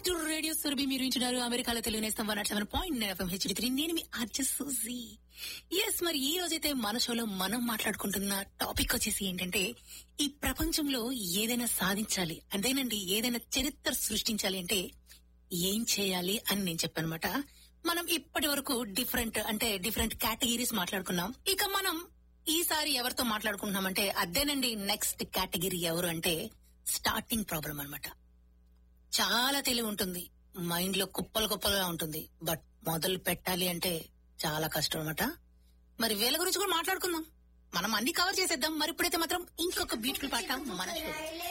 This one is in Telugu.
టు రేడియో సురభి మీరు వింటున్నారు అమెరికాలో తెలుగు నేస్తం one nought seven point FM HD three నేను మీ ఆర్జ సూజీ ఎస్ మరి ఈ రోజైతే మన షోలో మనం మాట్లాడుకుంటున్న టాపిక్ వచ్చేసి ఏంటంటే ఈ ప్రపంచంలో ఏదైనా సాధించాలి అదేనండి ఏదైనా చరిత్ర సృష్టించాలి అంటే ఏం చేయాలి అని నేను చెప్పానమాట మనం ఇప్పటి వరకు డిఫరెంట్ అంటే డిఫరెంట్ కేటగిరీస్ మాట్లాడుకున్నాం ఇక మనం ఈసారి ఎవరితో మాట్లాడుకుంటున్నామంటే అదేనండి నెక్స్ట్ కేటగిరీ ఎవరు అంటే స్టార్టింగ్ ప్రాబ్లం అన్నమాట చాలా తెలివి ఉంటుంది మైండ్ లో కుప్పలు కుప్పలుగా ఉంటుంది బట్ మొదలు పెట్టాలి అంటే చాలా కష్టం అనమాట మరి వీళ్ళ గురించి కూడా మాట్లాడుకుందాం మనం అన్ని కవర్ చేసేద్దాం మరి ఇప్పుడైతే మాత్రం ఇంకొక బ్యూటిఫుల్ పాట మన show.